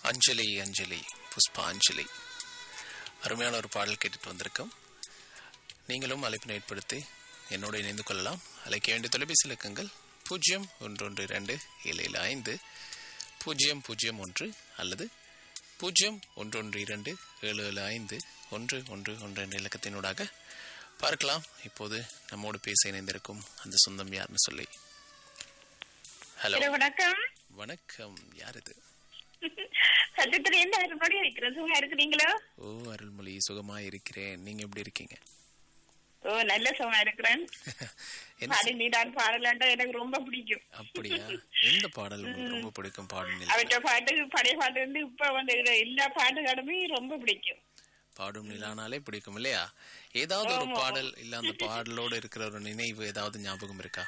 அஞ்சலி அஞ்சலி புஷ்பாஞ்சலி அருமையான ஒரு பாடல் கேட்டுட்டு வந்திருக்கோம் நீங்களும் அழைப்பினை ஏற்படுத்தி என்னோடு இணைந்து கொள்ளலாம் அழைக்க வேண்டிய தொலைபேசி இலக்கங்கள் பூஜ்ஜியம் ஒன்று ஒன்று இரண்டு ஏழு ஏழு ஐந்து பூஜ்ஜியம் பூஜ்ஜியம் ஒன்று அல்லது பூஜ்ஜியம் ஒன்று ஒன்று இரண்டு ஏழு ஏழு ஐந்து ஒன்று ஒன்று ஒன்று என்ற இலக்கத்தினூடாக பார்க்கலாம் இப்போது நம்மோடு பேச இணைந்திருக்கும் அந்த சொந்தம் யாருன்னு சொல்லி ஹலோ ஹலோ வணக்கம் வணக்கம் யார் இது சட்டத்துல என்ன அறுபடி இருக்கிறேன் சும்மா இருக்கிறீங்களோ ஓ அருள்மொழி சுகமா இருக்கிறேன் நீங்க எப்படி இருக்கீங்க ஓ நல்ல சும்மா இருக்கிறேன் என்ன பாடி நீதான் பாடலாண்டா எனக்கு ரொம்ப பிடிக்கும் அப்படியா எந்த பாடல் உங்களுக்கு ரொம்ப பிடிக்கும் பாடும் அவற்ற பாட்டு பழைய பாட்டு வந்து இப்ப வந்து இருக்கிற எல்லா பாட்டுகளுமே ரொம்ப பிடிக்கும் பாடும் நிலானாலே பிடிக்கும் இல்லையா ஏதாவது ஒரு பாடல் இல்ல அந்த பாடலோட இருக்கிற ஒரு நினைவு ஏதாவது ஞாபகம் இருக்கா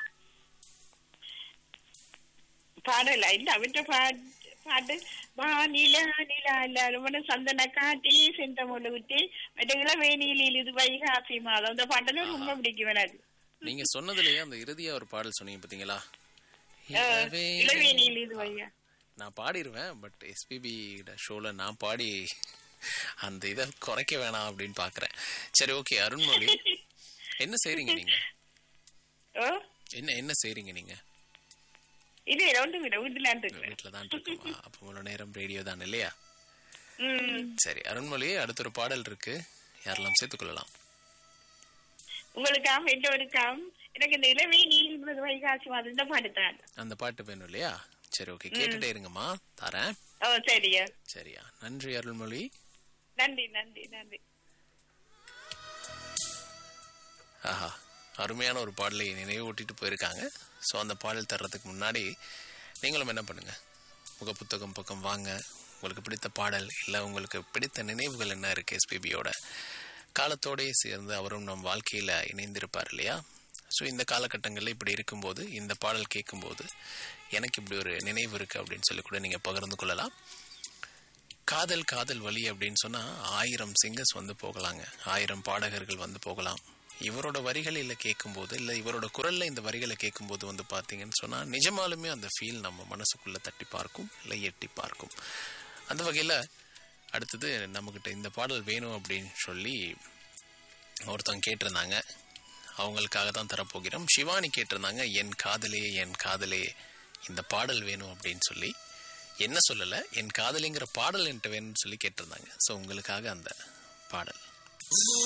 பாடல இல்ல அவற்ற பாட்டு பாட்டு வா நிலா நிலா எல்லாரும் சந்தன காட்டிலே செந்தமுள்ள விட்டு மற்ற இளவேணியில் இது வைகாசி மாதம் அந்த பாட்டெல்லாம் ரொம்ப பிடிக்கும் எனக்கு நீங்க சொன்னதுலயே அந்த இறுதியா ஒரு பாடல் சொன்னீங்க பாத்தீங்களா அஹ், இளவே- இளவேணியில் இது வைகா நான் பாடிடுவேன் பட் எஸ்பிபி ஷோல நான் பாடி அந்த இதை குறைக்க வேணாம் அப்படின்னு பாக்குறேன் சரி ஓகே அருண்மொழி என்ன செய்றீங்க நீங்க ஓ என்ன என்ன செய்றீங்க நீங்க இது ரெண்டு வீடு வீட்டுல இருக்கிறேன் வீட்டுல தான் இருக்குமா அப்ப இவ்வளவு நேரம் ரேடியோ தான் இல்லையா ம் சரி அருண்மொழி அடுத்த ஒரு பாடல் இருக்கு யாரெல்லாம் சேர்த்துக் கொள்ளலாம் உங்களுக்காம் எல்லோருக்காம் எனக்கு இந்த இளவே நீங்கிறது வைகாசி மாதம் இந்த பாட்டு தான் அந்த பாட்டு வேணும் இல்லையா சரி ஓகே கேட்டுட்டே இருங்கம்மா தரேன் ஓ சரியா சரியா நன்றி அருள்மொழி நன்றி நன்றி நன்றி ஆஹா அருமையான ஒரு பாடலை நினைவு ஊட்டிட்டு போயிருக்காங்க ஸோ அந்த பாடல் தர்றதுக்கு முன்னாடி நீங்களும் என்ன பண்ணுங்க முகப்புத்தகம் பக்கம் வாங்க உங்களுக்கு பிடித்த பாடல் இல்லை உங்களுக்கு பிடித்த நினைவுகள் என்ன இருக்கு எஸ்பிபியோட காலத்தோடயே சேர்ந்து அவரும் நம் வாழ்க்கையில் இணைந்திருப்பார் இல்லையா ஸோ இந்த காலகட்டங்களில் இப்படி இருக்கும்போது இந்த பாடல் கேட்கும்போது எனக்கு இப்படி ஒரு நினைவு இருக்கு அப்படின்னு சொல்லி கூட நீங்கள் பகிர்ந்து கொள்ளலாம் காதல் காதல் வழி அப்படின்னு சொன்னா ஆயிரம் சிங்கர்ஸ் வந்து போகலாங்க ஆயிரம் பாடகர்கள் வந்து போகலாம் இவரோட வரிகளில் கேட்கும்போது இல்லை இவரோட குரல்ல இந்த வரிகளை கேட்கும்போது வந்து பார்த்தீங்கன்னு சொன்னா நிஜமாலுமே அந்த ஃபீல் நம்ம மனசுக்குள்ள தட்டி பார்க்கும் இல்லை எட்டி பார்க்கும் அந்த வகையில் அடுத்தது நம்மக்கிட்ட இந்த பாடல் வேணும் அப்படின்னு சொல்லி ஒருத்தவங்க கேட்டிருந்தாங்க அவங்களுக்காக தான் தரப்போகிறோம் சிவானி கேட்டிருந்தாங்க என் காதலே என் காதலே இந்த பாடல் வேணும் அப்படின்னு சொல்லி என்ன சொல்லலை என் காதலிங்கிற பாடல் என்கிட்ட வேணும்னு சொல்லி கேட்டிருந்தாங்க ஸோ உங்களுக்காக அந்த பாடல்